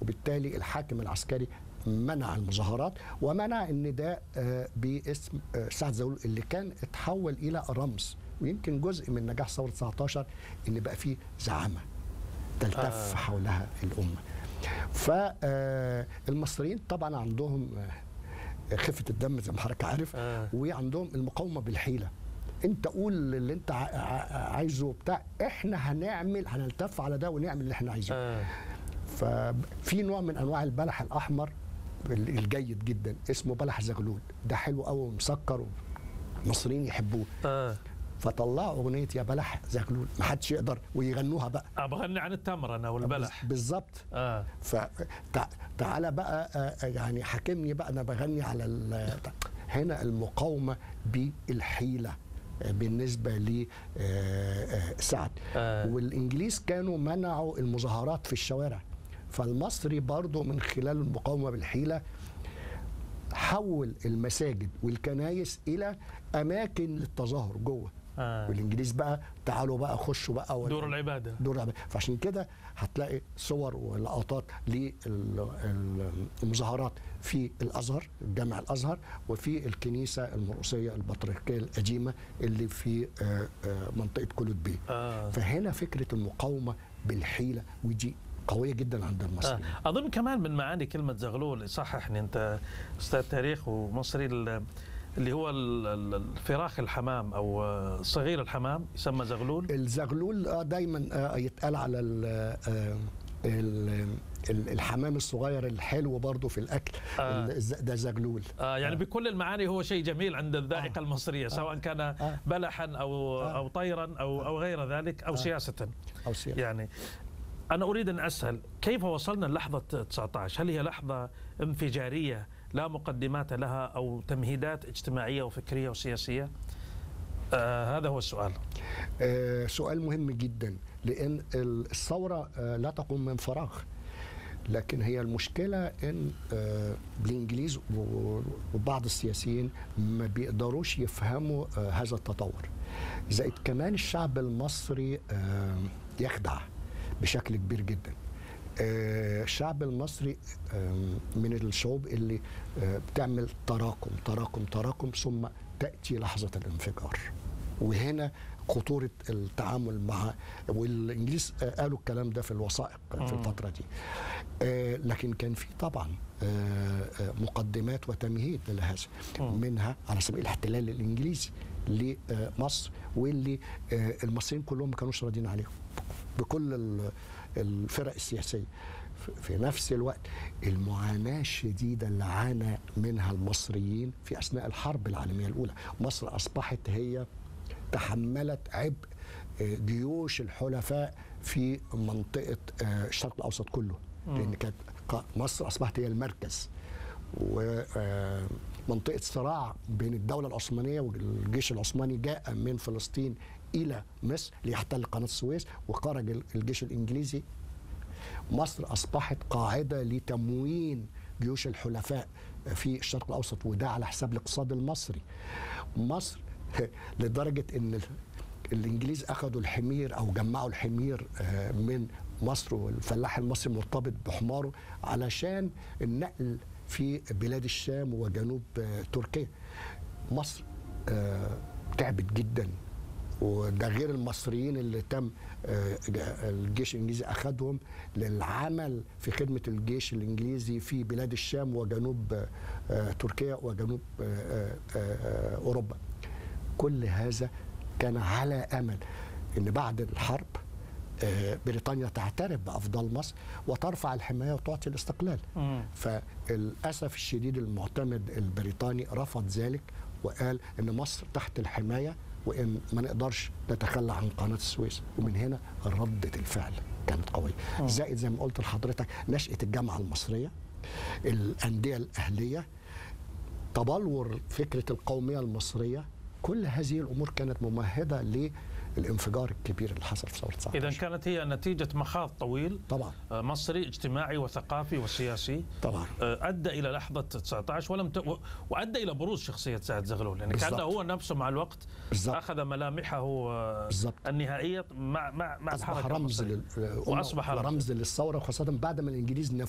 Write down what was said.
وبالتالي الحاكم العسكري منع المظاهرات ومنع النداء آه، باسم آه، سعد زغلول اللي كان اتحول الى رمز ويمكن جزء من نجاح ثوره 19 ان بقى فيه زعامه تلتف آه. آه. حولها الامه فالمصريين طبعا عندهم آه، خفه الدم زي ما حضرتك عارف آه. وعندهم المقاومه بالحيله انت قول اللي انت ع- ع- عايزه بتاع احنا هنعمل هنلتف على ده ونعمل اللي احنا عايزينه آه. ففي نوع من انواع البلح الاحمر الجيد جدا اسمه بلح زغلول ده حلو قوي ومسكر المصريين يحبوه آه. فطلعوا اغنيه يا بلح زغلول ما حدش يقدر ويغنوها بقى ابغى اغني عن التمر انا والبلح بالظبط اه فتعالى بقى آه، يعني حاكمني بقى انا بغني على ال- هنا المقاومه بالحيله آه، بالنسبه لسعد آه. والانجليز كانوا منعوا المظاهرات في الشوارع فالمصري برضو من خلال المقاومه بالحيله حول المساجد والكنايس الى اماكن للتظاهر جوه آه. والانجليز بقى تعالوا بقى خشوا بقى ولا- دور العباده دور العبادة. فعشان كده هتلاقي صور ولقطات للمظاهرات في الازهر جامع الازهر وفي الكنيسه المرقسيه البطريركيه القديمه اللي في آه، آه، منطقه كولوت بيه آه. فهنا فكره المقاومه بالحيله ودي قويه جدا عند آه. المصريين اظن كمان من معاني كلمه زغلول صححني انت استاذ تاريخ ومصري ال- اللي هو ال- ال- الفراخ الحمام او آه، صغير الحمام يسمى زغلول الزغلول آه، دايما آه، يتقال على ال آه، ال- ال- الحمام الصغير الحلو برضه في الاكل آه. الز- ده زغلول آه يعني بكل المعاني هو شيء جميل عند الذائقه المصريه سواء كان آه. بلحا او آه. او طيرا او او غير ذلك او سياسه او سياسة. يعني أنا أريد أن أسأل كيف وصلنا للحظة 19 هل هي لحظة انفجارية لا مقدمات لها أو تمهيدات اجتماعية وفكرية وسياسية آه هذا هو السؤال آه، سؤال مهم جدا لان الثوره آه، لا تقوم من فراغ لكن هي المشكله ان آه، الانجليز و- وبعض السياسيين ما بيقدروش يفهموا آه، هذا التطور زائد كمان الشعب المصري آه، يخدع بشكل كبير جدا آه، الشعب المصري آه، من الشعوب اللي آه، بتعمل تراكم تراكم تراكم ثم تأتي لحظة الانفجار وهنا خطورة التعامل مع والإنجليز آه، قالوا الكلام ده في الوثائق في الفترة دي آه، لكن كان في طبعا آه، آه، مقدمات وتمهيد لهذا منها على سبيل الاحتلال الإنجليزي لمصر واللي آه، المصريين كلهم ما كانوش راضيين عليهم بكل ال- الفرق السياسيه ف- في نفس الوقت المعاناه الشديده اللي عانى منها المصريين في اثناء الحرب العالميه الاولى مصر اصبحت هي تحملت عبء آه، جيوش الحلفاء في منطقه آه، الشرق الاوسط كله لان كانت ق- مصر اصبحت هي المركز ومنطقة صراع بين الدولة العثمانية والجيش العثماني جاء من فلسطين إلى مصر ليحتل قناة السويس وخرج ال- الجيش الإنجليزي مصر أصبحت قاعدة لتموين جيوش الحلفاء في الشرق الأوسط وده على حساب الاقتصاد المصري مصر لدرجة أن ال- الإنجليز أخذوا الحمير أو جمعوا الحمير آه، من مصر والفلاح المصري مرتبط بحماره علشان النقل في بلاد الشام وجنوب آه، تركيا مصر آه، تعبت جدا وده غير المصريين اللي تم آه، جا- الجيش الانجليزي اخذهم للعمل في خدمه الجيش الانجليزي في بلاد الشام وجنوب آه، آه، تركيا وجنوب آه، آه، آه، اوروبا كل هذا كان على امل ان بعد الحرب آه، بريطانيا تعترف بافضال مصر وترفع الحمايه وتعطي الاستقلال مم. فللاسف الشديد المعتمد البريطاني رفض ذلك وقال ان مصر تحت الحمايه وان ما نقدرش نتخلى عن قناه السويس ومن هنا رده الفعل كانت قويه زائد زي ما قلت لحضرتك نشاه الجامعه المصريه الانديه الاهليه تبلور فكره القوميه المصريه كل هذه الامور كانت ممهده للانفجار الكبير اللي حصل في ثوره 19 إذا كانت هي نتيجة مخاض طويل طبعا آه، مصري اجتماعي وثقافي وسياسي طبعا آه، ادى الى لحظه 19 ولم ت... و- وادى الى بروز شخصيه سعد زغلول يعني كان بالضبط. هو نفسه مع الوقت بالضبط. اخذ ملامحه آه، بالضبط. النهائيه مع مع مع اصبح الحركه رمز المصرية. لل... وأصبح رمز. رمز للثوره وخاصه بعد ما الانجليز